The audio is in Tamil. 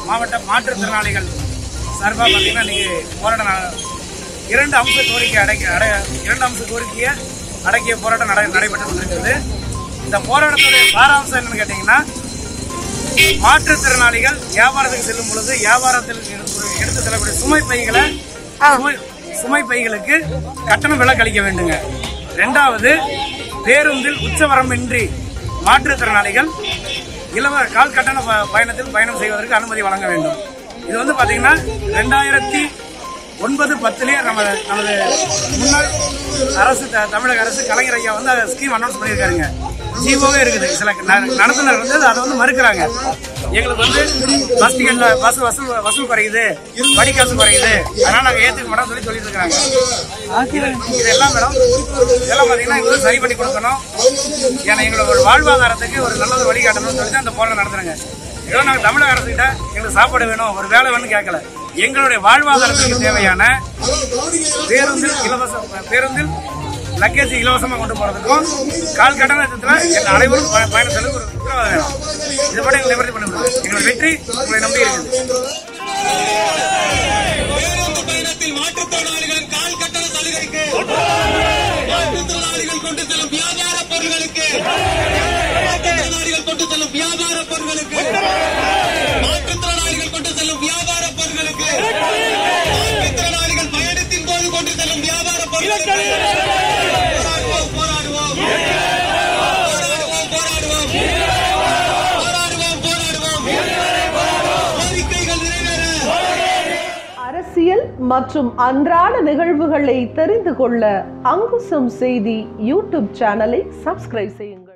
மாவட்ட மாற்றுத்திறனாளிகள் சார்பாக பார்த்தீங்கன்னா இன்னைக்கு போராட்டம் ந- இரண்டு அம்ச கோரிக்கை அடக்கி அட இரண்டு அம்ச கோரிக்கையை அடக்கிய போராட்டம் நடை நடைபெற்று கொண்டிருக்கிறது இந்த போராட்டத்துடைய சாராம்சம் என்னன்னு கேட்டீங்கன்னா மாற்றுத்திறனாளிகள் வியாபாரத்துக்கு செல்லும் பொழுது வியாபாரத்தில் எடுத்து- எடுத்து செல்லக்கூடிய சுமை பைகளை சுமை- சுமை பைகளுக்கு கட்டணம் விலை கழிக்க வேண்டுங்க ரெண்டாவது பேருந்தில் உச்சவரம்பின்றி மாற்றுத்திறனாளிகள் இலவ கால் கட்டண ப- பயணத்தில் பயணம் செய்வதற்கு அனுமதி வழங்க வேண்டும் இது வந்து பாத்தீங்கன்னா ரெண்டாயிரத்தி ஒன்பது பத்துலயே நம்ம நமது முன்னாள் அரசு த- தமிழக அரசு கலைஞர் ஐயா வந்து அந்த ஸ்கீம் அனௌன்ஸ் பண்ணியிருக்காருங்க ஜீவோவே இருக்குது சில ந- நடத்துனர் வந்து அதை வந்து மறுக்கிறாங்க எங்களுக்கு வந்து பஸ் டிக்கெட்ல பஸ் வசூல் வசூல் குறையுது வடிகாசு குறையுது அதனால நாங்க ஏத்துக்க மாட்டோம் சொல்லி சொல்லிட்டு இருக்காங்க இது- இதெல்லாம் மேடம் இதெல்லாம் பாத்தீங்கன்னா எங்களுக்கு சரி பண்ணி கொடுக்கணும் ஏன்னா எங்களோட ஒரு வாழ்வாதாரத்துக்கு ஒரு நல்ல ஒரு வழிகாட்டணும்னு சொல்லி தான் இந்த போராட்டம் நடத்துறாங்க ஏதோ நாங்க தமிழக அரசு கிட்ட எங்களுக்கு சாப்பாடு வேணும் ஒரு வேலை வேணும்னு கேட்கல எங்களுடைய வாழ்வாதாரத்துக்கு தேவையான பேருந்தில் இலவச பேருந்தில் லக்கேஜ் இலவசமா கொண்டு போறதுக்கும் கால் கட்டணத்துல எல்லா அனைவரும் ப- பயணம் செல்ல ஒரு உத்தரவாதம் வேணும் இதை மட்டும் எங்களை நிவர்த்தி பண்ண முடியும் எங்களோட வெற்றி உங்களை நம்பி இருக்குது பேருந்து பயணத்தில் மாற்றுத்திறனாளிகளின் கால் கட்டண சலுகைக்கு மாற்றுத்திறனாளிகள் கொண்டு செல்லும் வியாபார பொருட்களுக்கு மாற்றுத்திறனாளிகள் கொண்டு செல்லும் வியாபார பொருட்களுக்கு மாற்றுத்திறனாளிகள் கொண்டு செல்லும் வியாபார பொருட்களுக்கு மாற்றுத்திறனாளிகள் பயணத்தின் போது கொண்டு செல்லும் வியாபார பொருட்களுக்கு போராடுவோம் போராடுவோம் போராடுவோம் போராடுவோம் போராடுவோம் போராடுவோம் கோரிக்கைகள் நிறைவேற அரசியல் மற்றும் அன்றாட நிகழ்வுகளை தெரிந்து கொள்ள அங்குசம் செய்தி யூடியூப் சேனலை சப்ஸ்கிரைப் செய்யுங்கள்